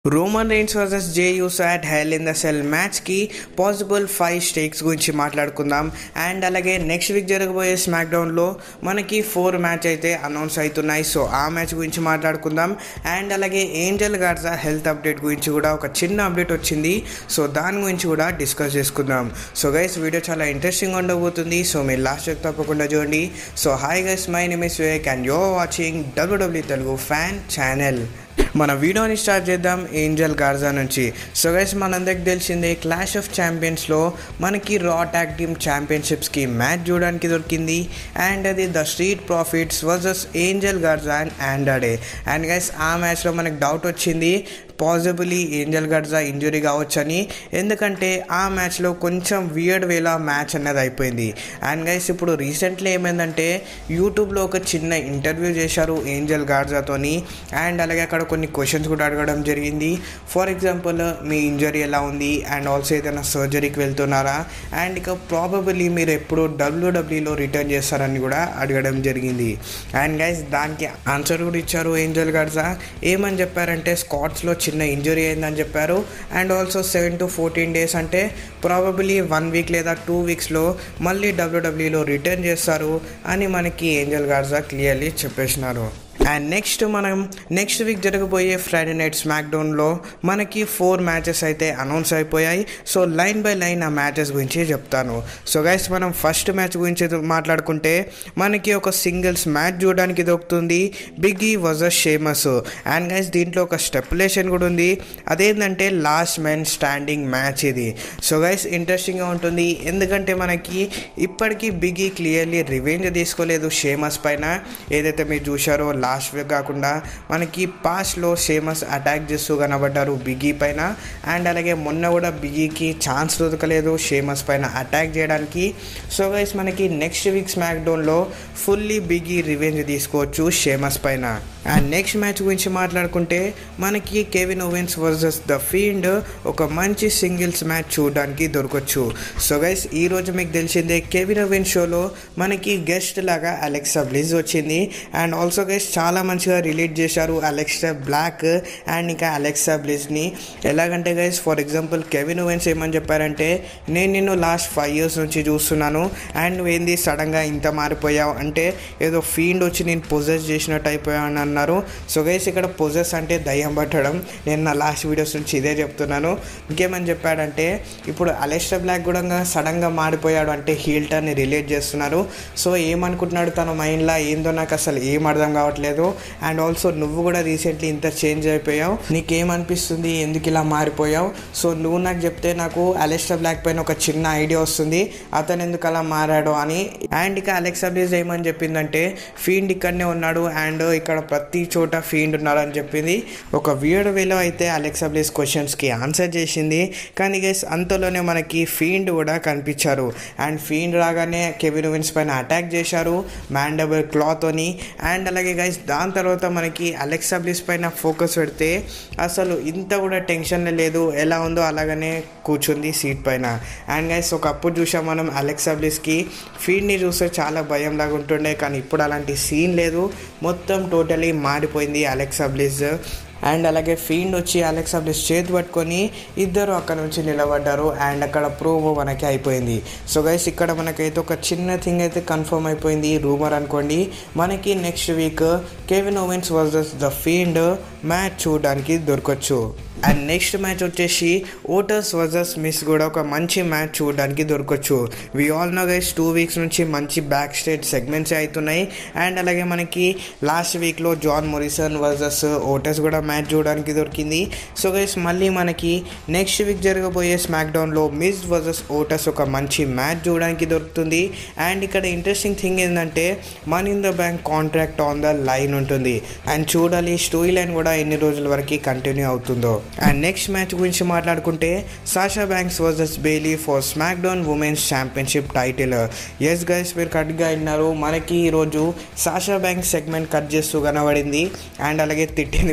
Roman Reigns versus Jey Uso at Hell in the cell మ్యాచ్కి possible five stakes గురించి మాట్లాడుకుందాం and అలాగే next week జరగబోయే Smack డౌన్లో మనకి ఫోర్ మ్యాచ్ అయితే అనౌన్స్ అవుతున్నాయి సో ఆ మ్యాచ్ గురించి మాట్లాడుకుందాం అండ్ అలాగే ఏంజల్ గార్జా హెల్త్ అప్డేట్ గురించి కూడా ఒక చిన్న అప్డేట్ వచ్చింది సో దాని గురించి కూడా డిస్కస్ చేసుకుందాం సో గైస్ వీడియో చాలా ఇంట్రెస్టింగ్ ఉండబోతుంది సో మీరు లాస్ట్ వరకు తప్పకుండా చూడండి so hi guys my name is Vivek and you're watching W W Telugu fan channel మన వీడియోని స్టార్ట్ చేద్దాం ఏంజల్ గార్జా నుంచి సో గైస్ మనందరికి తెలిసిందే క్లాష్ ఆఫ్ ఛాంపియన్స్లో మనకి రా ట్యాగ్ టీమ్ ఛాంపియన్షిప్స్కి మ్యాచ్ చూడడానికి దొరికింది అండ్ అది the Street Profits versus Angel Garza and Andrade and guys ఆ మ్యాచ్లో మనకు డౌట్ వచ్చింది పాసిబులీ ఏంజల్ గర్జా ఇంజురీ కావచ్చని ఎందుకంటే ఆ మ్యాచ్లో కొంచెం వియర్డ్ వేలా మ్యాచ్ అన్నది అయిపోయింది అండ్ గైస్ ఇప్పుడు రీసెంట్లీ ఏమైందంటే యూట్యూబ్లో ఒక చిన్న ఇంటర్వ్యూ చేశారు ఏంజల్ గార్జాతోని అండ్ అలాగే అక్కడ కొన్ని క్వశ్చన్స్ కూడా అడగడం జరిగింది ఫర్ ఎగ్జాంపుల్ మీ ఇంజరీ ఎలా ఉంది అండ్ ఆల్సో ఏదైనా సర్జరీకి వెళ్తున్నారా అండ్ ఇక ప్రాబబుల్లీ మీరు ఎప్పుడు డబ్ల్యూడబ్ల్యూలో రిటర్న్ చేస్తారని కూడా అడగడం జరిగింది అండ్ గైస్ దానికి ఆన్సర్ కూడా ఇచ్చారు ఏంజల్ గార్జా ఏమని చెప్పారంటే స్కాట్స్లో చిన్న ఇంజరీ అయిందని చెప్పారు and also seven to fourteen days అంటే ప్రాబబులీ వన్ వీక్ లేదా టూ వీక్స్లో మళ్ళీ డబ్ల్యూడబ్ల్యూలో రిటర్న్ చేస్తారు అని మనకి ఏంజల్ గార్జా క్లియర్లీ చెప్పేసినారు అండ్ నెక్స్ట్ మనం నెక్స్ట్ వీక్ జరగబోయే ఫ్రైడే నైట్ స్మాక్ డౌన్లో మనకి ఫోర్ మ్యాచెస్ అయితే అనౌన్స్ అయిపోయాయి సో లైన్ బై లైన్ ఆ మ్యాచెస్ గురించి చెప్తాను సో గైస్ మనం ఫస్ట్ మ్యాచ్ గురించి మాట్లాడుకుంటే మనకి ఒక సింగిల్స్ మ్యాచ్ చూడడానికి దొరుకుతుంది Biggie versus Sheamus and guys దీంట్లో ఒక స్టెపులేషన్ కూడా ఉంది అదేంటంటే లాస్ట్ మెన్ స్టాండింగ్ మ్యాచ్ ఇది సో గైస్ ఇంట్రెస్టింగ్గా ఉంటుంది ఎందుకంటే మనకి ఇప్పటికీ బిగ్గీ క్లియర్లీ రివెంజ్ తీసుకోలేదు షేమస్ పైన ఏదైతే మీరు చూశారో లాస్ట్ వీక్ కాకుండా మనకి పాస్ట్లో షేమస్ అటాక్ చేస్తూ కనబడ్డారు బిగ్గీ పైన అండ్ అలాగే మొన్న కూడా బిగ్గీకి ఛాన్స్ దొరకలేదు షేమస్ పైన అటాక్ చేయడానికి సో గైస్ మనకి నెక్స్ట్ వీక్ స్మాక్ డౌన్లో ఫుల్లీ బిగ్గీ రివెంజ్ తీసుకోవచ్చు షేమస్ పైన అండ్ నెక్స్ట్ మ్యాచ్ గురించి మాట్లాడుకుంటే మనకి Kevin Owens versus the Fiend ఒక మంచి సింగిల్స్ మ్యాచ్ చూడడానికి దొరకచ్చు సో గైస్ ఈరోజు మీకు తెలిసిందే కెవిన్ ఓవెన్స్ షోలో మనకి గెస్ట్ లాగా అలెక్సా బ్లిజ్ వచ్చింది అండ్ ఆల్సో గైస్ చాలా మంచిగా రిలీట్ చేశారు అలెక్సా బ్లాక్ అండ్ ఇంకా అలెక్సా బ్లిజ్ని ఎలాగంటే guys for example Kevin Owens ఏమని చెప్పారంటే నేను నిన్ను లాస్ట్ ఫైవ్ ఇయర్స్ నుంచి చూస్తున్నాను అండ్ నువ్వేంది సడన్గా ఇంత మారిపోయావు అంటే ఏదో ఫీల్డ్ వచ్చి నేను పొజెస్ చేసినట్టు అయిపోయాను అన్నారు సో గైస్ ఇక్కడ పొజెస్ అంటే దయ్యం పట్టడం నేను నా లాస్ట్ వీడియోస్ నుంచి ఇదే చెప్తున్నాను ఇంకేమని చెప్పాడంటే ఇప్పుడు అలెస్టర్ బ్లాక్ కూడా సడన్గా మారిపోయాడు అంటే హీల్టర్ని రిలేట్ చేస్తున్నారు సో ఏమనుకుంటున్నాడు తన మైండ్లో ఏందో నాకు అసలు ఏం అర్థం కావట్లేదు అండ్ ఆల్సో నువ్వు కూడా రీసెంట్లీ ఇంత చేంజ్ అయిపోయావు నీకేమనిపిస్తుంది ఎందుకు ఇలా మారిపోయావు సో నువ్వు నాకు చెప్తే నాకు అలెస్టర్ బ్లాక్ పైన ఒక చిన్న ఐడియా వస్తుంది అతను ఎందుకు అలా మారాడు అని అండ్ ఇక అలెక్సా బ్లేజ్ ఏమని చెప్పిందంటే ఫీల్డ్ ఇక్కడనే ఉన్నాడు అండ్ ఇక్కడ ప్రతి చోట ఫీల్డ్ ఉన్నాడు అని చెప్పింది ఒక వియర్డ్ వేలో అయితే అలెక్సా బ్లేజ్ క్వశ్చన్స్కి ఆన్సర్ చేసింది కానీ గైస్ అంతలోనే మనకి ఫీల్డ్ కూడా కనిపించారు అండ్ ఫీల్డ్ రాగానే కెవిన్ విన్స్ పైన అటాక్ చేశారు మ్యాండబుల్ క్లాత్తోని అండ్ అలాగే గైస్ దాని తర్వాత మనకి అలెక్సా బ్లిస్ పైన ఫోకస్ పెడితే అసలు ఇంత కూడా టెన్షన్ లేదు ఎలా ఉందో అలాగనే కూర్చుంది సీట్ పైన అండ్ గైస్ ఒకప్పుడు చూసాం మనం అలెక్సా బ్లిస్కి ఫీడ్ని చూస్తే చాలా భయం లాగా ఉంటుండే కానీ ఇప్పుడు అలాంటి సీన్ లేదు మొత్తం టోటలీ మారిపోయింది అలెక్సా బ్లిస్ అండ్ అలాగే ఫీల్డ్ వచ్చి అలెక్సా బ్లిస్ చేతి పట్టుకొని ఇద్దరు అక్కడ నుంచి నిలబడ్డారు అండ్ అక్కడ ప్రోమో మనకి అయిపోయింది సో గైస్ ఇక్కడ మనకైతే ఒక చిన్న థింగ్ అయితే కన్ఫర్మ్ అయిపోయింది రూమర్ అనుకోండి మనకి next week Kevin Owens versus the Fiend match చూడడానికి దొరకచ్చు అండ్ నెక్స్ట్ మ్యాచ్ వచ్చేసి ఓటర్స్ వర్సెస్ మిస్ కూడా ఒక మంచి మ్యాచ్ చూడడానికి దొరకచ్చు we all know guys two weeks నుంచి మంచి బ్యాక్ స్టేజ్ సెగ్మెంట్స్ అవుతున్నాయి అండ్ అలాగే మనకి లాస్ట్ వీక్లో జాన్ మొరిసన్ వర్సెస్ ఓటర్స్ కూడా మ్యాచ్ చూడడానికి దొరికింది సో గైస్ మళ్ళీ మనకి నెక్స్ట్ వీక్ జరగబోయే స్మాక్ డౌన్లో మిస్ వర్సెస్ ఓటర్స్ ఒక మంచి మ్యాచ్ చూడడానికి దొరుకుతుంది అండ్ ఇక్కడ ఇంట్రెస్టింగ్ థింగ్ ఏంటంటే money in the bank contract on the line ఉంటుంది అండ్ చూడాలి స్టోరీ లైన్ కూడా ఎన్ని రోజుల వరకు కంటిన్యూ అవుతుందో అండ్ నెక్స్ట్ మ్యాచ్ గురించి మాట్లాడుకుంటే Sasha Banks versus Bayley for Smack Down women's championship title yes guys మీరు కట్గా విన్నారు మనకి ఈరోజు సాషా బ్యాంక్స్ సెగ్మెంట్ కట్ చేస్తూ కనబడింది అండ్ అలాగే తిట్టింది కూడా బెయిలీ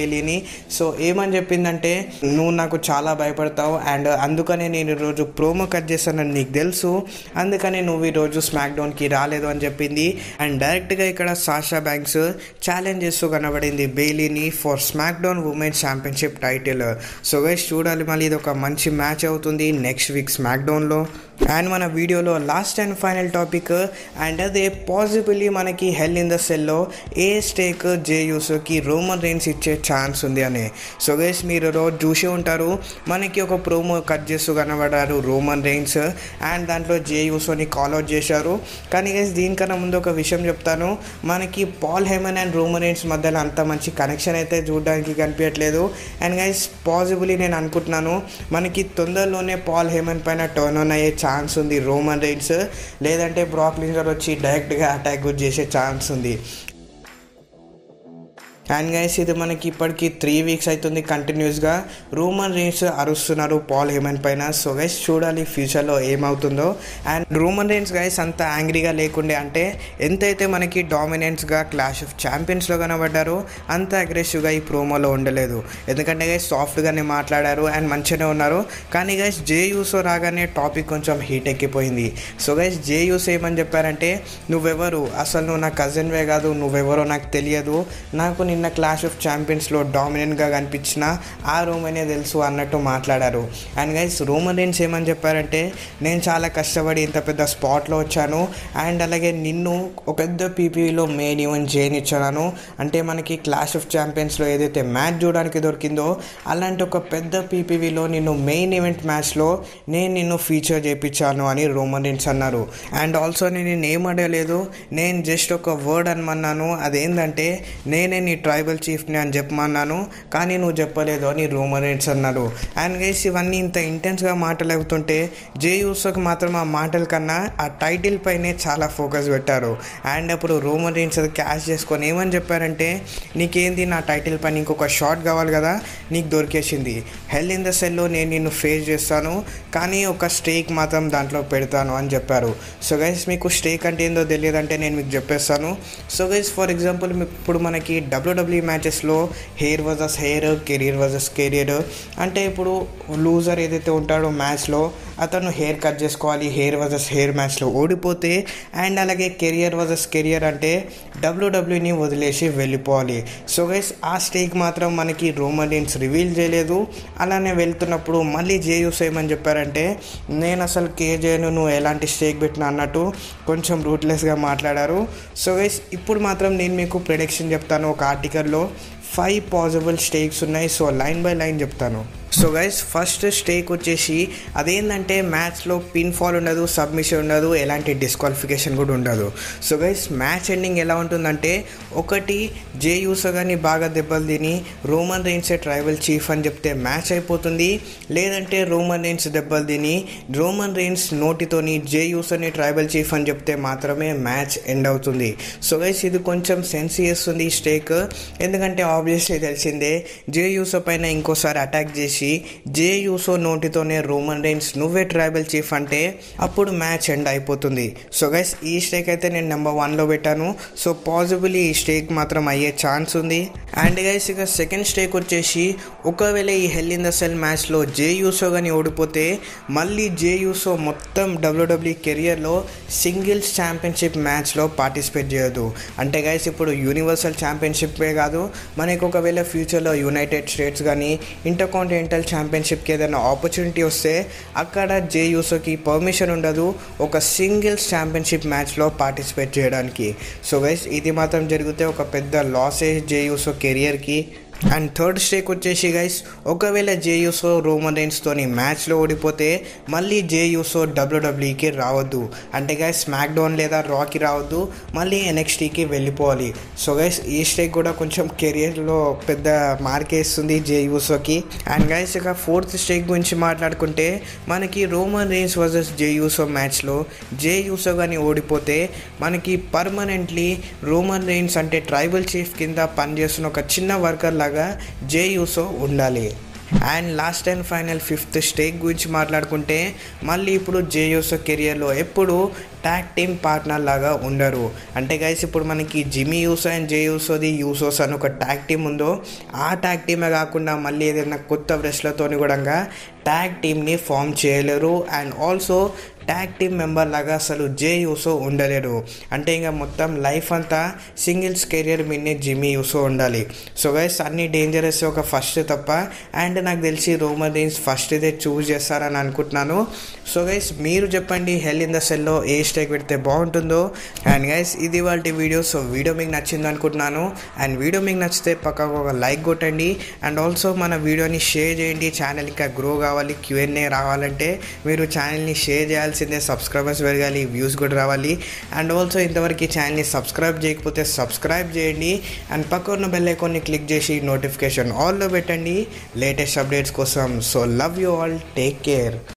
బెయిలీని సో ఏమని చెప్పిందంటే నువ్వు నాకు చాలా భయపడతావు అండ్ అందుకనే నేను ఈరోజు ప్రోమో కట్ చేస్తానని నీకు తెలుసు అందుకని నువ్వు ఈరోజు స్మాక్ డౌన్కి రాలేదు అని చెప్పింది అండ్ డైరెక్ట్గా ఇక్కడ సాషా బ్యాంక్స్ ఛాలెంజ్ చేస్తూ కనబడింది బెయిలీని for Smack Down women's championship title so guys చూడాలి మళ్ళీ ఇది ఒక మంచి మ్యాచ్ అవుతుంది నెక్స్ట్ వీక్ స్మాక్ డౌన్లో అండ్ మన వీడియోలో last and final topic and అదే పాసిబిలీ మనకి హెల్ ఇన్ ద సెల్లో ఏ స్టేక్ జే యూసోకి రోమన్ రైన్స్ ఇచ్చే ఛాన్స్ ఉంది అని సో గైస్ మీరు రోజు చూసే ఉంటారు మనకి ఒక ప్రోమో కట్ చేస్తూ కనబడారు రోమన్ రైన్స్ అండ్ దాంట్లో జే యూసోని కాల్ అవుట్ చేశారు కానీ గైస్ దీనికన్నా ముందు ఒక విషయం చెప్తాను మనకి Paul Heyman and Roman Reigns మధ్యలో అంత మంచి కనెక్షన్ అయితే చూడడానికి కనిపించట్లేదు అండ్ గైస్ పాసిబిలీ నేను అనుకుంటున్నాను మనకి తొందరలోనే పాల్ హేమన్ పైన టర్న్ ఆన్ అయ్యే ఛాన్స్ ఉంది రోమన్ రైన్స్ లేదంటే బ్రాక్ లింజర్ వచ్చి డైరెక్ట్గా అటాక్ చేసే ఛాన్స్ ఉంది అండ్ గైస్ ఇది మనకి ఇప్పటికి త్రీ వీక్స్ అవుతుంది కంటిన్యూస్గా రూమన్ రేన్స్ అరుస్తున్నారు పాల్ హేమన్ పైన సో గైస్ చూడాలి ఫ్యూచర్లో ఏమవుతుందో అండ్ రూమన్ రేన్స్ గైస్ అంత యాంగ్రీగా లేకుండే అంటే ఎంతైతే మనకి డామినెన్స్గా క్లాష్ ఆఫ్ ఛాంపియన్స్లో కనబడ్డారో అంత అగ్రెసివ్గా ఈ ప్రోమోలో ఉండలేదు ఎందుకంటే గైస్ సాఫ్ట్గానే మాట్లాడారు అండ్ మంచిగానే ఉన్నారు కానీ గైస్ జే యూసో రాగానే టాపిక్ కొంచెం హీట్ ఎక్కిపోయింది సో గైస్ జే యూస్ ఏమని చెప్పారంటే నువ్వెవరు అసలు నువ్వు నా కజిన్వే కాదు నువ్వెవరో నాకు తెలియదు నాకు నిన్న క్లాష్ ఆఫ్ ఛాంపియన్స్లో డామినెంట్గా కనిపించిన ఆ రోమనే తెలుసు అన్నట్టు మాట్లాడారు అండ్ గైస్ రోమన్ రేన్స్ ఏమని చెప్పారంటే నేను చాలా కష్టపడి ఇంత పెద్ద స్పాట్లో వచ్చాను అండ్ అలాగే నిన్ను ఒక పెద్ద పీపీలో మెయిన్ ఈవెంట్ చేయనిచ్చాను అంటే మనకి క్లాష్ ఆఫ్ ఛాంపియన్స్లో ఏదైతే మ్యాచ్ చూడడానికి దొరికిందో అలాంటి ఒక పెద్ద పీపీవీలో నిన్ను మెయిన్ ఈవెంట్ మ్యాచ్లో నేను నిన్ను ఫీచర్ చేయించాను అని రోమన్ రేన్స్ అన్నారు అండ్ ఆల్సో నేను నిన్ను ఏం అడగలేదు నేను జస్ట్ ఒక వర్డ్ అనమన్నాను అదేంటంటే నేనే నీ ట్రైబల్ చీఫ్ని అని చెప్పమన్నాను కానీ నువ్వు చెప్పలేదు అని రూమరేట్స్ అన్నారు అండ్ గైస్ ఇవన్నీ ఇంత ఇంటెన్స్గా మాటలు అవుతుంటే జే యూసోకి మాత్రం ఆ మాటల కన్నా ఆ టైటిల్ పైనే చాలా ఫోకస్ పెట్టారు అండ్ అప్పుడు రూమరేట్స్ అది క్యాష్ చేసుకొని ఏమని చెప్పారంటే నీకేంది నా టైటిల్ పైన ఇంకొక షాట్ కావాలి కదా నీకు దొరికేసింది హెల్ ఇన్ ద సెల్లో నేను నిన్ను ఫేస్ చేస్తాను కానీ ఒక స్టేక్ మాత్రం దాంట్లో పెడతాను అని చెప్పారు సో గైస్ మీకు స్టేక్ అంటే ఏందో తెలియదంటే నేను మీకు చెప్పేస్తాను సో గైస్ ఫర్ ఎగ్జాంపుల్ ఇప్పుడు మనకి డబ్ల్యూడబ్ల్యూ మ్యాచెస్లో hair versus hair career versus career అంటే ఇప్పుడు లూజర్ ఏదైతే ఉంటాడో మ్యాచ్లో అతను హెయిర్ కట్ చేసుకోవాలి హెయిర్ వర్సెస్ హెయిర్ మ్యాచ్లో ఓడిపోతే అండ్ అలాగే కెరియర్ వర్సెస్ కెరియర్ అంటే డబ్ల్యూడబ్ల్యూని వదిలేసి వెళ్ళిపోవాలి సో గైస్ ఆ స్టేక్ మాత్రం మనకి రోమలిన్స్ రివీల్ చేయలేదు అలానే వెళ్తున్నప్పుడు మళ్ళీ జేయూస్ ఏమని చెప్పారంటే నేను అసలు కేజేను నువ్వు ఎలాంటి స్టేక్ పెట్టినా అన్నట్టు కొంచెం రూట్లెస్గా మాట్లాడారు సో గైస్ ఇప్పుడు మాత్రం నేను మీకు ప్రిడిక్షన్ చెప్తాను ఒక ఆర్టికల్లో ఫైవ్ పాసిబుల్ స్టేక్స్ ఉన్నాయి సో లైన్ బై లైన్ చెప్తాను సో గైస్ ఫస్ట్ స్టేక్ వచ్చేసి అదేంటంటే మ్యాచ్లో పిన్ ఫాల్ ఉండదు సబ్మిషన్ ఉండదు ఎలాంటి డిస్క్వాలిఫికేషన్ కూడా ఉండదు సో గైస్ మ్యాచ్ ఎండింగ్ ఎలా ఉంటుందంటే ఒకటి జే యూసో కానీ బాగా దెబ్బలు తిని రోమన్ రైన్సే ట్రైబల్ చీఫ్ అని చెప్తే మ్యాచ్ అయిపోతుంది లేదంటే రోమన్ రైన్స్ దెబ్బలు తిని రోమన్ రైన్స్ నోటితోని జే యూసోని ట్రైబల్ చీఫ్ అని చెప్తే మాత్రమే మ్యాచ్ ఎండ్ అవుతుంది సో గైస్ ఇది కొంచెం సెన్స్ చేస్తుంది ఈ స్టేక్ ఎందుకంటే ఆబ్వియస్లీ తెలిసిందే జే యూసో పైన ఇంకోసారి అటాక్ చేసి జే యూసో నోటితోనే రోమన్ రైన్స్ నువ్వే ట్రైబల్ చీఫ్ అంటే అప్పుడు మ్యాచ్ ఎండ్ అయిపోతుంది సో గైస్ ఈ స్టేక్ అయితే నేను నెంబర్ వన్లో పెట్టాను సో పాసిబుల్ ఈ స్టేక్ మాత్రం అయ్యే ఛాన్స్ ఉంది అండ్ గైస్ ఇక సెకండ్ స్టేక్ వచ్చేసి ఒకవేళ ఈ హెల్ ఇన్ ద సెల్ మ్యాచ్లో జే యూసో కానీ ఓడిపోతే మళ్ళీ జే యూసో మొత్తం డబ్ల్యూడబ్ల్యూ కెరియర్లో సింగిల్స్ ఛాంపియన్షిప్ మ్యాచ్లో పార్టిసిపేట్ చేయదు అంటే గైస్ ఇప్పుడు యూనివర్సల్ ఛాంపియన్షిప్పే కాదు మనకి ఒకవేళ ఫ్యూచర్లో యునైటెడ్ స్టేట్స్ కానీ ఇంటర్కాంటినెంటల్ ఛాంపియన్షిప్కి ఏదైనా ఆపర్చునిటీ వస్తే అక్కడ జే యూసోకి పర్మిషన్ ఉండదు ఒక సింగిల్స్ ఛాంపియన్షిప్ మ్యాచ్లో పార్టిసిపేట్ చేయడానికి సో గైస్ ఇది మాత్రం జరిగితే ఒక పెద్ద లాసే జే యూసో కెరియర్కి అండ్ థర్డ్ స్టేక్ వచ్చేసి గైస్ ఒకవేళ జేయూసో రోమన్ రైన్స్తోని మ్యాచ్లో ఓడిపోతే మళ్ళీ జేయూసో డబ్ల్యూడబ్ల్యూకి రావద్దు అంటే గైస్ స్మాక్ డౌన్ లేదా రాకి రావద్దు మళ్ళీ ఎన్ఎక్స్టీకి వెళ్ళిపోవాలి సో గైస్ ఈ స్టేక్ కూడా కొంచెం కెరియర్లో పెద్ద మార్కేస్తుంది జేయూసోకి అండ్ గైస్ ఇక ఫోర్త్ స్టేక్ గురించి మాట్లాడుకుంటే మనకి రోమన్ రైన్స్ వర్సెస్ జేయూసో మ్యాచ్లో జేయూసో కానీ ఓడిపోతే మనకి పర్మనెంట్లీ రోమన్ రైన్స్ అంటే ట్రైబల్ చీఫ్ కింద పనిచేస్తున్న ఒక చిన్న వర్కర్ లాగా జే యూసో ఉండాలి and last and final fifth stake గురించి మాట్లాడుకుంటే మళ్ళీ ఇప్పుడు జేయూసో కెరియర్లో ఎప్పుడు ట్యాగ్ టీమ్ పార్ట్నర్ లాగా ఉండరు అంటే గైస్ ఇప్పుడు మనకి జిమీ యూసో అండ్ జే యూసోది యూసోస్ అని ఒక ట్యాగ్ టీమ్ ఉందో ఆ ట్యాగ్ టీమే కాకుండా మళ్ళీ ఏదైనా కొత్త బ్రెస్లతోని కూడా ట్యాగ్ టీమ్ని ఫామ్ చేయలేరు and also tag team member లాగా అసలు జే యూసో ఉండలేరు అంటే ఇంకా మొత్తం లైఫ్ అంతా సింగిల్స్ కెరియర్ మీదనే జిమ్మీ యూసో ఉండాలి సో గైస్ అన్ని డేంజరస్ ఒక ఫస్ట్ తప్ప అండ్ నాకు తెలిసి రోమర్ రీన్స్ ఫస్ట్ ఇదే చూస్ చేస్తారని అనుకుంటున్నాను సో గైస్ మీరు చెప్పండి హెల్ ఇన్ ద సెల్లో ఏ స్టేక్ పెడితే బాగుంటుందో అండ్ గైస్ ఇది వాళ్ళ వీడియో సో వీడియో మీకు నచ్చింది అనుకుంటున్నాను అండ్ వీడియో మీకు నచ్చితే పక్కకు ఒక లైక్ కొట్టండి అండ్ ఆల్సో మన వీడియోని షేర్ చేయండి ఛానల్ ఇంకా గ్రో కావాలి క్యూఎన్ఏ రావాలంటే మీరు ఛానల్ని షేర్ చేయాల్సిందే సబ్స్క్రైబర్స్ పెరగాలి వ్యూస్ కూడా రావాలి అండ్ ఆల్సో ఇంతవరకు ఈ ఛానల్ని సబ్స్క్రైబ్ చేయకపోతే సబ్స్క్రైబ్ చేయండి అండ్ పక్క ఉన్న బెల్ ఐకాన్ని క్లిక్ చేసి నోటిఫికేషన్ ఆల్లో పెట్టండి లేటెస్ట్ అప్డేట్స్ కోసం so love you all take care